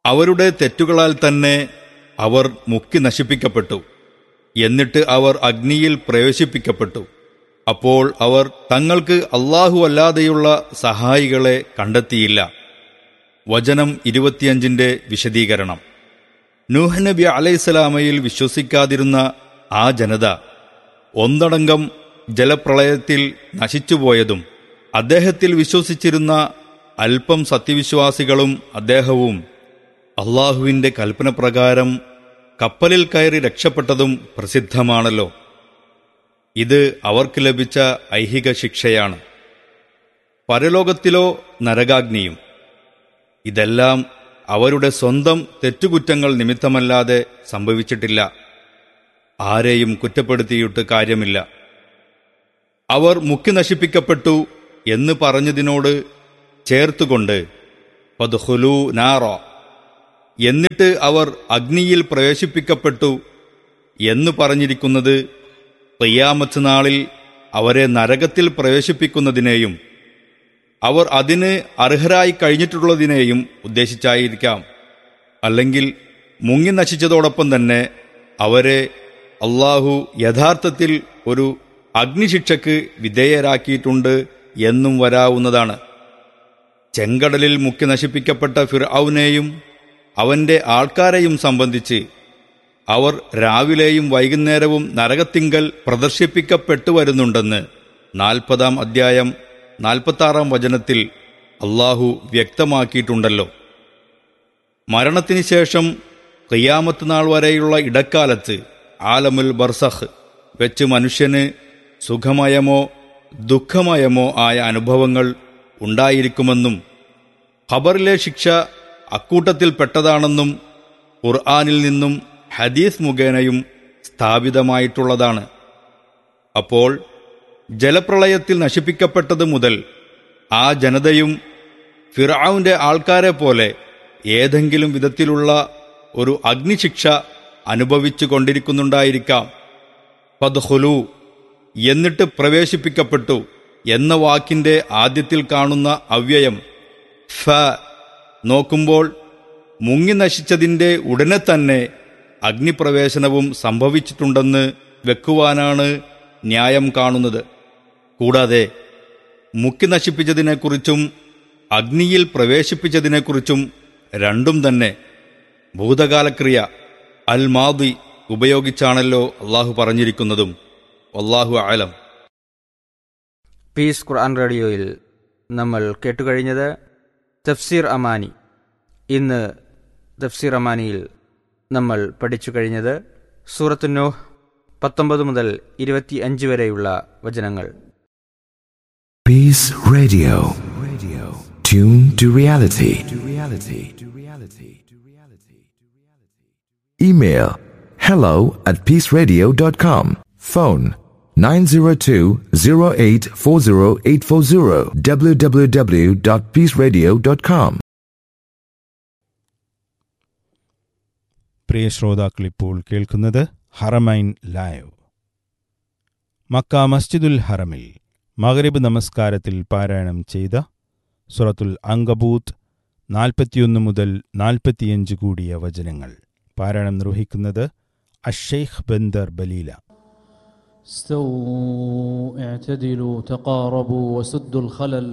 അവരുടെ തെറ്റുകളാൽ തന്നെ അവർ മുക്കി നശിപ്പിക്കപ്പെട്ടു എന്നിട്ട് അവർ അഗ്നിയിൽ പ്രവേശിപ്പിക്കപ്പെട്ടു അപ്പോൾ അവർ തങ്ങൾക്ക് അല്ലാഹു അല്ലാതെയുള്ള സഹായികളെ കണ്ടെത്തിയില്ല വചനം ഇരുപത്തിയഞ്ചിന്റെ വിശദീകരണം നൂഹ് നബി അലൈഹിസ്സലാമയിൽ വിശ്വസിക്കാതിരുന്ന ആ ജനത ഒന്നടങ്കം ജലപ്രളയത്തിൽ നശിച്ചുപോയതും അദ്ദേഹത്തിൽ വിശ്വസിച്ചിരുന്ന അല്പം സത്യവിശ്വാസികളും അദ്ദേഹവും അള്ളാഹുവിന്റെ കൽപ്പന പ്രകാരം കപ്പലിൽ കയറി രക്ഷപ്പെട്ടതും പ്രസിദ്ധമാണല്ലോ ഇത് അവർക്ക് ലഭിച്ച ഐഹിക ശിക്ഷയാണ് പരലോകത്തിലോ നരകാഗ്നിയും ഇതെല്ലാം അവരുടെ സ്വന്തം തെറ്റുകുറ്റങ്ങൾ നിമിത്തമല്ലാതെ സംഭവിച്ചിട്ടില്ല ആരെയും കുറ്റപ്പെടുത്തിയിട്ട് കാര്യമില്ല അവർ മുക്കി നശിപ്പിക്കപ്പെട്ടു എന്ന് പറഞ്ഞതിനോട് ചേർത്തുകൊണ്ട് പദ്ഹുലു നാറോ എന്നിട്ട് അവർ അഗ്നിയിൽ പ്രവേശിപ്പിക്കപ്പെട്ടു എന്ന് പറഞ്ഞിരിക്കുന്നത് തയ്യാമത്ത് നാളിൽ അവരെ നരകത്തിൽ പ്രവേശിപ്പിക്കുന്നതിനെയും അവർ അതിന് അർഹരായി കഴിഞ്ഞിട്ടുള്ളതിനെയും ഉദ്ദേശിച്ചായിരിക്കാം അല്ലെങ്കിൽ മുങ്ങി നശിച്ചതോടൊപ്പം തന്നെ അവരെ അള്ളാഹു യഥാർത്ഥത്തിൽ ഒരു അഗ്നിശിക്ഷയ്ക്ക് വിധേയരാക്കിയിട്ടുണ്ട് എന്നും വരാവുന്നതാണ് ചെങ്കടലിൽ മുക്കി നശിപ്പിക്കപ്പെട്ട ഫിർഔനെയും അവന്റെ ആൾക്കാരെയും സംബന്ധിച്ച് അവർ രാവിലെയും വൈകുന്നേരവും നരകത്തിങ്കൽ പ്രദർശിപ്പിക്കപ്പെട്ടു വരുന്നുണ്ടെന്ന് നാൽപ്പതാം അധ്യായം നാൽപ്പത്താറാം വചനത്തിൽ അള്ളാഹു വ്യക്തമാക്കിയിട്ടുണ്ടല്ലോ മരണത്തിന് ശേഷം ഖിയാമത്ത് നാൾ വരെയുള്ള ഇടക്കാലത്ത് ആലമുൽ ബർസഖ് വെച്ച് മനുഷ്യന് സുഖമയമോ ദുഃഖമയമോ ആയ അനുഭവങ്ങൾ ഉണ്ടായിരിക്കുമെന്നും ഖബറിലെ ശിക്ഷ അക്കൂട്ടത്തിൽപ്പെട്ടതാണെന്നും ഖുർആാനിൽ നിന്നും ഹദീസ് മുഖേനയും സ്ഥാപിതമായിട്ടുള്ളതാണ് അപ്പോൾ ജലപ്രളയത്തിൽ നശിപ്പിക്കപ്പെട്ടത് മുതൽ ആ ജനതയും ഫിറാവുന്റെ ആൾക്കാരെ പോലെ ഏതെങ്കിലും വിധത്തിലുള്ള ഒരു അഗ്നിശിക്ഷ അനുഭവിച്ചു കൊണ്ടിരിക്കുന്നുണ്ടായിരിക്കാം പദ്ഹുലു എന്നിട്ട് പ്രവേശിപ്പിക്കപ്പെട്ടു എന്ന വാക്കിന്റെ ആദ്യത്തിൽ കാണുന്ന അവ്യയം ഫ നോക്കുമ്പോൾ മുങ്ങി നശിച്ചതിന്റെ ഉടനെ തന്നെ അഗ്നിപ്രവേശനവും സംഭവിച്ചിട്ടുണ്ടെന്ന് വെക്കുവാനാണ് ന്യായം കാണുന്നത് കൂടാതെ മുക്കി നശിപ്പിച്ചതിനെക്കുറിച്ചും അഗ്നിയിൽ പ്രവേശിപ്പിച്ചതിനെക്കുറിച്ചും രണ്ടും തന്നെ ഭൂതകാലക്രിയ അൽ മാദി ഉപയോഗിച്ചാണല്ലോ അള്ളാഹു പറഞ്ഞിരിക്കുന്നതും അള്ളാഹു ആലം പീസ് ഖുർആൻ റേഡിയോയിൽ നമ്മൾ കേട്ടുകഴിഞ്ഞത് തഫ്സീർ അമാനി ഇന്ന് തഫ്സീർ അമാനിയിൽ നമ്മൾ പഠിച്ചു കഴിഞ്ഞത് സൂറത്തു നോഹ് പത്തൊമ്പത് മുതൽ ഇരുപത്തി അഞ്ച് വരെയുള്ള വചനങ്ങൾ Peace Radio. Radio. Tune to reality. To reality. To reality. To reality. Email hello at peaceradio.com. Phone 902-0840840 www.peaceradio.com. പ്രിയ ശ്രോതാക്കൾ ഇപ്പോൾ കേൾക്കുന്നത് ഹറമൈൻ ലൈവ് മക്ക മസ്ജിദുൽ ഹറമിൽ മഗ്രിബ് നമസ്കാരത്തിൽ പാരായണം ചെയ്ത സുറത്തുൽ അങ്കബൂത്ത് നാൽപ്പത്തിയൊന്ന് മുതൽ നാൽപ്പത്തിയഞ്ച് കൂടിയ വചനങ്ങൾ പാരായണം നിർവഹിക്കുന്നത് അഷെയ്ഖ് ബന്ദർ ബലീല استووا اعتدلوا تقاربوا وسدوا الخلل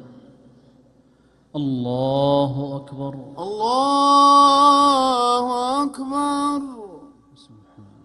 الله أكبر الله أكبر